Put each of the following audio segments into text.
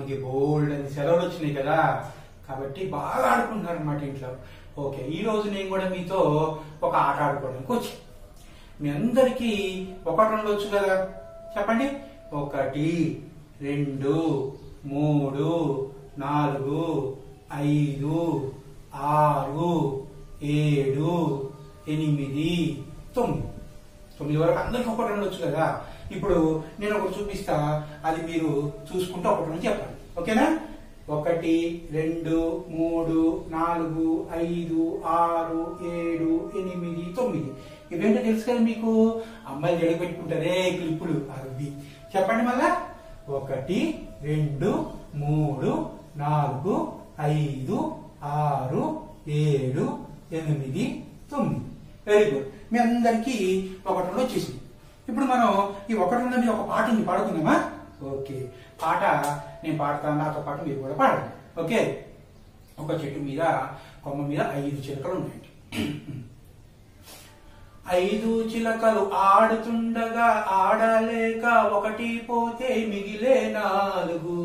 మనకి బోల్డ్ అని సెలవులు వచ్చినాయి కదా కాబట్టి బాగా ఆడుకుంటున్నారు అనమాట ఇంట్లో ఓకే ఈ రోజు నేను కూడా మీతో ఒక ఆట ఆడుకోవడానికి వచ్చి మీ అందరికీ ఒకటి రెండు వచ్చు కదా చెప్పండి ఒకటి రెండు మూడు నాలుగు ఐదు ఆరు ఏడు ఎనిమిది తొమ్మిది తొమ్మిది వరకు అందరికి ఒకటి రెండు వచ్చు కదా ఇప్పుడు నేను ఒకటి చూపిస్తా అది మీరు చూసుకుంటూ ఒకటి నుంచి చెప్పండి ఓకేనా ఒకటి రెండు మూడు నాలుగు ఐదు ఆరు ఏడు ఎనిమిది తొమ్మిది ఇవేంటో తెలుసు కదా మీకు అమ్మాయిలు జడ పెట్టుకుంటారే క్లిప్పులు అవి చెప్పండి మళ్ళా ఒకటి రెండు మూడు నాలుగు ఐదు ఆరు ఏడు ఎనిమిది తొమ్మిది వెరీ గుడ్ మీ అందరికీ ఒకటి రెండు వచ్చేసింది ఇప్పుడు మనం ఈ ఒకటి ఉన్నది ఒక పాట ఉంది పాడుకుందామా ఓకే పాట నేను పాడతాను నాతో పాటు మీరు కూడా పాడండి ఓకే ఒక చెట్టు మీద కొమ్మ మీద ఐదు చిలకలు ఉన్నాయండి ఐదు చిలకలు ఆడుతుండగా ఆడలేక ఒకటి పోతే మిగిలే నాలుగు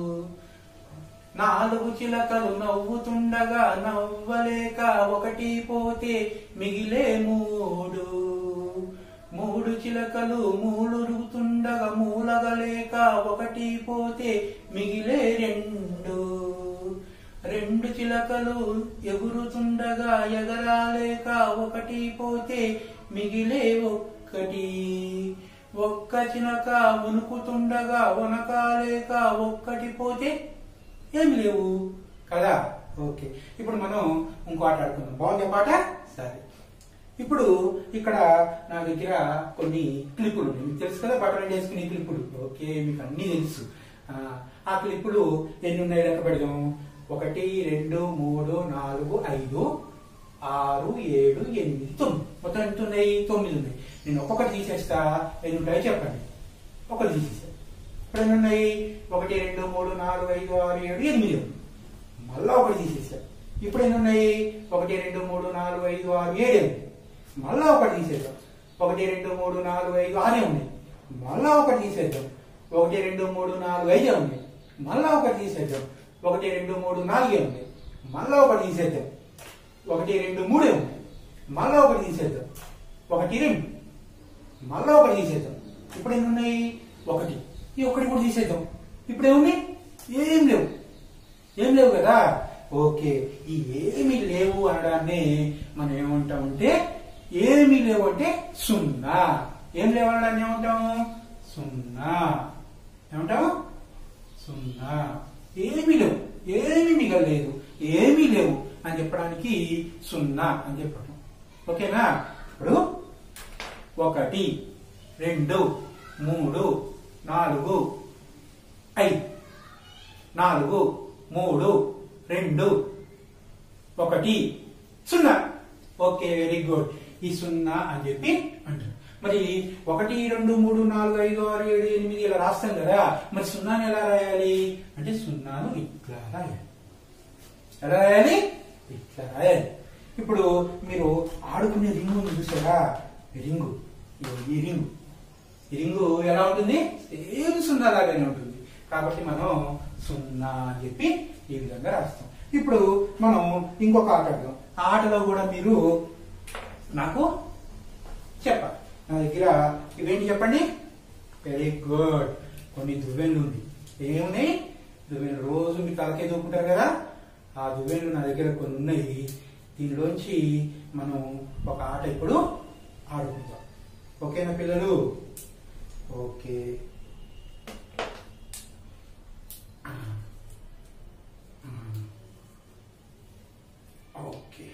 నాలుగు చిలకలు నవ్వుతుండగా నవ్వలేక ఒకటి పోతే మిగిలే మూడు మూడు చిలకలు మూలురుగుతుండగా మూలగలేక ఒకటి పోతే మిగిలే రెండు రెండు చిలకలు ఎగురుతుండగా ఎగరాలేక ఒకటి పోతే మిగిలే ఒక్కటి ఒక్క చిలక వణుకుతుండగా వనకాలేక ఒక్కటి పోతే ఏమి లేవు కదా ఓకే ఇప్పుడు మనం ఇంకో ఆట ఆడుకుందాం బాగుంది ఆ పాట సరే ఇప్పుడు ఇక్కడ నా దగ్గర కొన్ని క్లిప్పులు ఉన్నాయి మీకు తెలుసు కదా బట్టలు వేసుకునే క్లిప్పులు ఓకే మీకు అన్ని తెలుసు ఆ, ఆ క్లిప్పులు ఎన్ని ఉన్నాయి లెక్క పెడదాం ఒకటి రెండు మూడు నాలుగు ఐదు ఆరు ఏడు ఎనిమిది తొమ్మిది మొత్తం ఎంత ఉన్నాయి తొమ్మిది ఉన్నాయి నేను ఒక్కొక్కటి తీసేస్తా ఎన్ని ఉంటాయో చెప్పండి ఒకటి తీసేసా ఇప్పుడు ఎన్ని ఉన్నాయి ఒకటి రెండు మూడు నాలుగు ఐదు ఆరు ఏడు ఎనిమిది ఉంది మళ్ళా ఒకటి తీసేసా ఇప్పుడు ఎన్ని ఉన్నాయి ఒకటి రెండు మూడు నాలుగు ఐదు ఆరు ఏడు ఉంది మళ్ళా ఒకటి తీసేద్దాం ఒకటి రెండు మూడు నాలుగు ఐదు ఆరే ఉన్నాయి మళ్ళా ఒకటి తీసేద్దాం ఒకటి రెండు మూడు నాలుగు ఐదే ఉంది మళ్ళా ఒకటి తీసేద్దాం ఒకటి రెండు మూడు నాలుగే ఉంది మళ్ళా ఒకటి తీసేద్దాం ఒకటి రెండు మూడే ఉంది మళ్ళా ఒకటి తీసేద్దాం ఒకటి రెండు మళ్ళా ఒకటి తీసేద్దాం ఇప్పుడు ఎన్ని ఉన్నాయి ఒకటి ఈ ఒకటి కూడా తీసేద్దాం ఇప్పుడు ఏమున్నాయి ఏం లేవు ఏం లేవు కదా ఓకే ఈ ఏమి లేవు అనడాన్ని మనం ఏమంటామంటే ఏమి లేవు అంటే సున్నా ఏం లేవు అనడాన్ని ఏమంటాము సున్నా ఏమంటాము సున్నా ఏమీ లేవు ఏమీ మిగలలేదు ఏమీ లేవు అని చెప్పడానికి సున్నా అని చెప్పడం ఓకేనా ఇప్పుడు ఒకటి రెండు మూడు నాలుగు ఐదు నాలుగు మూడు రెండు ఒకటి సున్నా ఓకే వెరీ గుడ్ ఈ సున్నా అని చెప్పి అంటారు మరి ఒకటి రెండు మూడు నాలుగు ఐదు ఆరు ఏడు ఎనిమిది ఇలా రాస్తాం కదా మరి సున్నాను ఎలా రాయాలి అంటే సున్నాను ఇట్లా రాయాలి ఎలా రాయాలి ఇట్లా రాయాలి ఇప్పుడు మీరు ఆడుకునే రింగు ఉంది చూసారా ఈ రింగు ఇదిగో ఈ రింగు ఈ రింగు ఎలా ఉంటుంది సేమ్ సున్నా లాగానే ఉంటుంది కాబట్టి మనం సున్నా అని చెప్పి ఈ విధంగా రాస్తాం ఇప్పుడు మనం ఇంకొక ఆట ఆడదాం ఆ ఆటలో కూడా మీరు నాకు చెప్పాలి నా దగ్గర ఇవేంటి చెప్పండి వెరీ గుడ్ కొన్ని దువ్వెన్లు ఉంది ఏమున్నాయి దువ్వెన్లు రోజు మీ తలకే దూకుంటారు కదా ఆ దువ్వెన్లు నా దగ్గర కొన్ని ఉన్నాయి దీనిలోంచి మనం ఒక ఆట ఇప్పుడు ఆడుకుందాం ఓకేనా పిల్లలు ఓకే ఓకే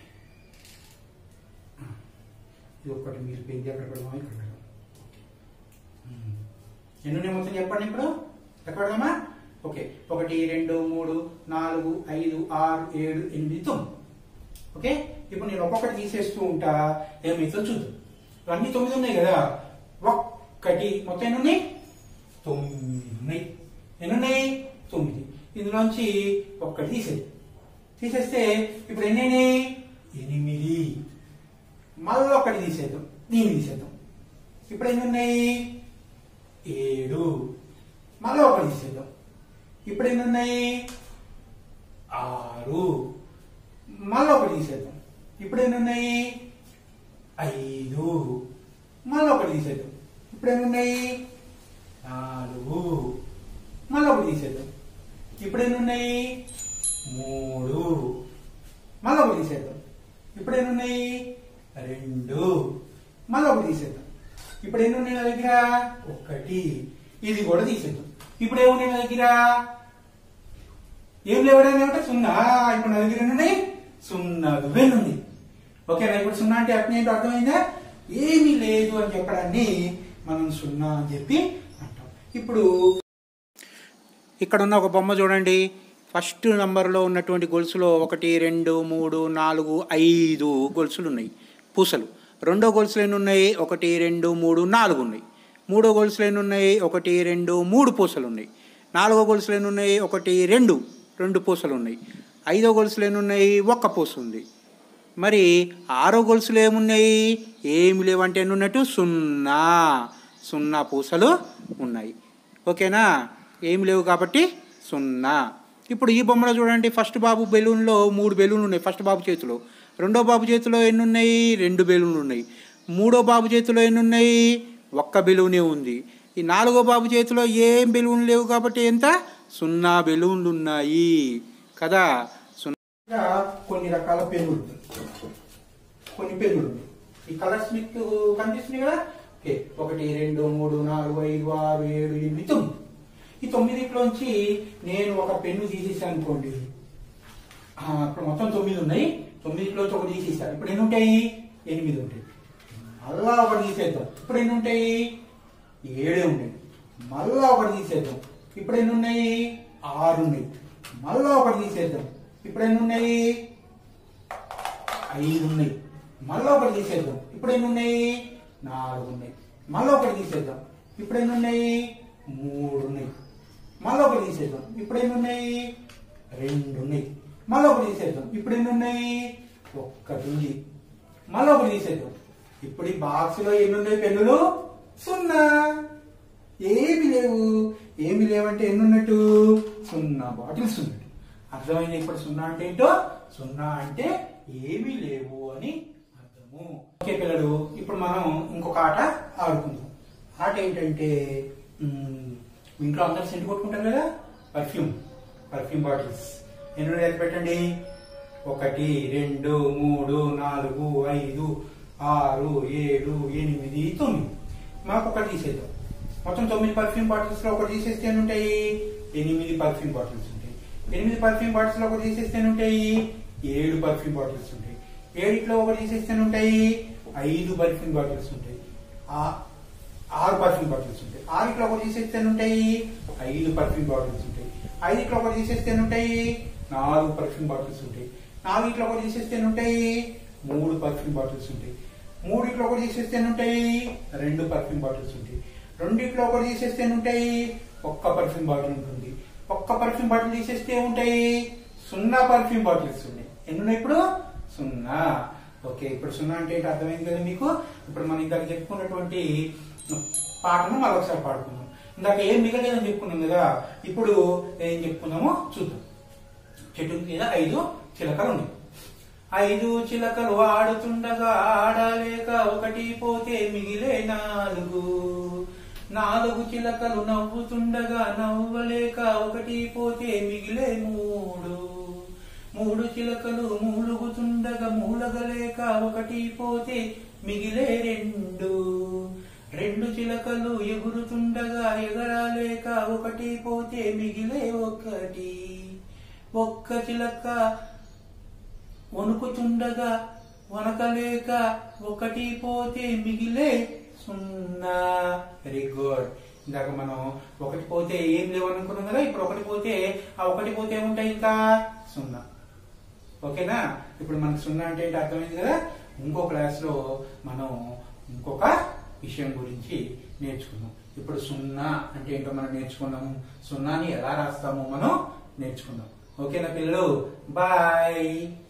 ఇది ఒకటి మీరు పెంచి ఎక్కడ పెడదామా ఇక్కడ పెడదాం ఓకే మ్మ్. ఎన్ని ఉన్నాయి మొత్తం చెప్పండి ఇప్పుడు ఎక్కడ పెడదామా ఓకే ఒకటి రెండు మూడు నాలుగు ఐదు ఆరు ఏడు ఎనిమిది తొమ్మిది ఓకే ఇప్పుడు నేను ఒక్కొక్కటి తీసేస్తూ ఉంటా ఏమైతే చూద్దాం ఇవన్నీ తొమ్మిది ఉన్నాయి కదా ఒక్కటి మొత్తం ఎన్ని ఉన్నాయి తొమ్మిది ఉన్నాయి ఎన్ని ఉన్నాయి తొమ్మిది ఇందులోంచి ఒక్కటి తీసేది తీసేస్తే ఇప్పుడు ఎన్ని అయినాయి ఎనిమిది మళ్ళీ ఒకటి తీసేద్దాం దీన్ని తీసేద్దాం ఇప్పుడు ఎన్ని ఉన్నాయి ఏడు మళ్ళీ ఒకటి తీసేద్దాం ఇప్పుడు ఎన్ని ఉన్నాయి ఆరు మళ్ళీ ఒకటి తీసేద్దాం ఇప్పుడు ఎన్ని ఉన్నాయి ఐదు మళ్ళీ ఒకటి తీసేద్దాం ఇప్పుడు ఎన్ని ఉన్నాయి నాలుగు మళ్ళీ ఒకటి తీసేద్దాం ఇప్పుడు ఎన్ని ఉన్నాయి మూడు మళ్ళీ ఒకటి తీసేద్దాం ఇప్పుడు ఎన్ని ఉన్నాయి రెండు మళ్ళీ ఒకటి తీసేద్దాం ఇప్పుడు ఎన్ని ఉన్నాయి నా దగ్గర ఒకటి ఇది కూడా తీసేద్దాం ఇప్పుడు ఏమున్నాయి నా దగ్గర ఏం లేవడానికి ఏమంటే సున్నా ఇప్పుడు నా దగ్గర ఎన్ని ఉన్నాయి సున్నా దువ్వెలు ఉంది ఓకేనా ఇప్పుడు సున్నా అంటే అర్థం ఏంటో అర్థమైందా ఏమీ లేదు అని చెప్పడాన్ని మనం సున్నా అని చెప్పి అంటాం ఇప్పుడు ఇక్కడ ఉన్న ఒక బొమ్మ చూడండి ఫస్ట్ నంబర్లో ఉన్నటువంటి గొలుసులో ఒకటి రెండు మూడు నాలుగు ఐదు గొలుసులు ఉన్నాయి పూసలు రెండో గొలుసులు ఎన్ని ఉన్నాయి ఒకటి రెండు మూడు నాలుగు ఉన్నాయి మూడో గొలుసులు ఎన్ని ఉన్నాయి ఒకటి రెండు మూడు పూసలు ఉన్నాయి నాలుగో గొలుసులు ఎన్ని ఉన్నాయి ఒకటి రెండు రెండు పూసలు ఉన్నాయి ఐదో గొలుసులు ఎన్ని ఉన్నాయి ఒక్క పూస ఉంది మరి ఆరో గొలుసులు ఏమున్నాయి ఏమి లేవంటే ఎన్ని ఉన్నట్టు సున్నా సున్నా పూసలు ఉన్నాయి ఓకేనా ఏమి లేవు కాబట్టి సున్నా ఇప్పుడు ఈ బొమ్మలో చూడండి ఫస్ట్ బాబు బెలూన్లో మూడు బెలూన్లు ఉన్నాయి ఫస్ట్ బాబు చేతిలో రెండో బాబు చేతిలో ఎన్ని ఉన్నాయి రెండు బెలూన్లు ఉన్నాయి మూడో బాబు చేతిలో ఎన్ని ఉన్నాయి ఒక్క బెలూనే ఉంది ఈ నాలుగో బాబు చేతిలో ఏం బెలూన్ లేవు కాబట్టి ఎంత సున్నా బెలూన్లు ఉన్నాయి కదా సున్నా కొన్ని రకాల పెన్నులు కొన్ని పెన్నులు ఈ కలర్స్ మీకు కనిపిస్తున్నాయి కదా ఓకే ఒకటి రెండు మూడు నాలుగు ఐదు ఆరు ఏడు ఎనిమిది తొమ్మిది ఈ తొమ్మిదిట్లోంచి నేను ఒక పెన్ను తీసేసాను అనుకోండి ఆ, ఇప్పుడు మొత్తం తొమ్మిది ఉన్నాయి తొమ్మిదిట్లోంచి ఒకటి తీసేసాను ఇప్పుడు ఎన్ని ఉంటాయి ఎనిమిది ఉంటాయి మళ్ళా ఒకటి తీసేద్దాం ఇప్పుడు ఎన్ని ఉంటాయి ఏడే ఉన్నాయి మళ్ళా ఒకటి తీసేద్దాం ఇప్పుడు ఎన్ని ఉన్నాయి ఆరు ఉన్నాయి మళ్ళా ఒకటి తీసేద్దాం ఇప్పుడు ఎన్ని ఉన్నాయి ఐదు ఉన్నాయి మళ్ళా ఒకటి తీసేద్దాం ఇప్పుడు ఎన్ని ఉన్నాయి నాలుగు ఉన్నాయి మళ్ళా ఒకటి తీసేద్దాం ఇప్పుడు ఎన్ని ఉన్నాయి మూడు ఉన్నాయి మళ్ళా ఒకటి తీసేద్దాం ఇప్పుడు ఎన్ని ఉన్నాయి రెండు ఉన్నాయి మళ్ళా ఒకటి తీసేద్దాం ఇప్పుడు ఎన్ని ఉన్నాయి ఒక్కటి ఉంది మళ్ళా ఒకటి తీసేద్దాం ఇప్పుడు ఈ బాక్స్ లో ఎన్ని ఉన్నాయి పెన్నులు సున్నా ఏమి లేవు ఏమి లేవంటే ఎన్ని ఉన్నట్టు సున్నా బాటిల్స్ ఉన్నట్టు అర్థమైంది ఇప్పుడు సున్నా అంటే ఏంటో సున్నా అంటే ఏమీ లేవు అని అర్థము ఓకే పిల్లలు ఇప్పుడు మనం ఇంకొక ఆట ఆడుకుందాం ఆట ఏంటంటే మ్, మీ ఇంట్లో అందరు సెంటు కొట్టుకుంటారు కదా పర్ఫ్యూమ్ పర్ఫ్యూమ్ బాటిల్స్ ఎన్ని ఉన్నాయి లెక్క పెట్టండి ఒకటి రెండు మూడు నాలుగు ఐదు ఆరు ఏడు ఎనిమిది తొమ్మిది మాకు ఒకటి తీసేద్దాం మొత్తం తొమ్మిది పర్ఫ్యూమ్ బాటిల్స్ లో ఒకటి తీసేస్తే ఎన్ని ఉంటాయి ఎనిమిది పర్ఫ్యూమ్ బాటిల్స్ ఉంటాయి ఎనిమిది పర్ఫ్యూమ్ బాటిల్స్ లో ఒకటి తీసేస్తే ఎన్ని ఉంటాయి ఏడు పర్ఫ్యూమ్ బాటిల్స్ ఉంటాయి ఏడిట్లో ఒకటి తీసేస్తే ఎన్ని ఉంటాయి ఐదు పర్ఫ్యూమ్ బాటిల్స్ ఉంటాయి ఆ- ఆరు పర్ఫ్యూమ్ బాటిల్స్ ఉంటాయి ఆరిట్లో ఒకటి తీసేస్తే ఎన్ని ఉంటాయి ఐదు పర్ఫ్యూమ్ బాటిల్స్ ఉంటాయి ఐదిట్లో ఒకటి తీసేస్తే ఎన్ని ఉంటాయి నాలుగు పర్ఫ్యూమ్ బాటిల్స్ ఉంటాయి నాలుగిట్లో ఒకటి తీసేస్తే ఎన్ని ఉంటాయి మూడు పర్ఫ్యూమ్ బాటిల్స్ ఉంటాయి మూడిట్లో ఒకటి తీసేస్తే ఎన్ని ఉంటాయి రెండు పర్ఫ్యూమ్ బాటిల్స్ ఉంటాయి రెండిట్లో ఒకటి తీసేస్తే ఎన్ని ఉంటాయి ఒక్క పర్ఫ్యూమ్ బాటిల్ ఉంటుంది ఒక్క పర్ఫ్యూమ్ బాటిల్ తీసేస్తే ఏముంటాయి సున్నా పర్ఫ్యూమ్ బాటిల్స్ ఉన్నాయి ఎన్ని ఉన్నాయి ఇప్పుడు సున్నా ఓకే ఇప్పుడు సున్నా అంటే ఏంటి అర్థమైంది కదా మీకు ఇప్పుడు మనం ఇందాక చెప్పుకున్నటువంటి పాటను మరొకసారి పాడుకుందాం ఇందాక ఏం మిగలేదని చెప్పుకున్నాం కదా ఇప్పుడు ఏం చెప్పుకుందామో చూద్దాం చెట్టు మీద ఐదు చిలకలు ఉన్నాయి ఐదు చిలకలు ఆడుతుండగా ఆడలేక ఒకటి పోతే మిగిలే నాలుగు నాలుగు చిలకలు నవ్వుతుండగా నవ్వలేక ఒకటి పోతే మిగిలే మూడు మూడు చిలకలు మూలుగుతుండగా మూలగలేక ఒకటి పోతే మిగిలే రెండు రెండు చిలకలు ఎగురుతుండగా ఎగరాలేక ఒకటి పోతే మిగిలే ఒకటి ఒక్క చిలక వణుకుతుండగా వనకలేక ఒకటి పోతే మిగిలే సున్నా వెరీ గుడ్ ఇందాక మనం ఒకటి పోతే ఏం లేవు అనుకున్నాం కదా ఇప్పుడు ఒకటి పోతే ఆ ఒకటి పోతే ఏముంటాయి ఇంకా సున్నా ఓకేనా ఇప్పుడు మనకు సున్నా అంటే ఏంటి అర్థమైంది కదా ఇంకో క్లాస్ లో మనం ఇంకొక విషయం గురించి నేర్చుకుందాం ఇప్పుడు సున్నా అంటే ఏంటో మనం నేర్చుకున్నాము సున్నాని ఎలా రాస్తామో మనం నేర్చుకుందాం ఓకేనా పిల్లలు బాయ్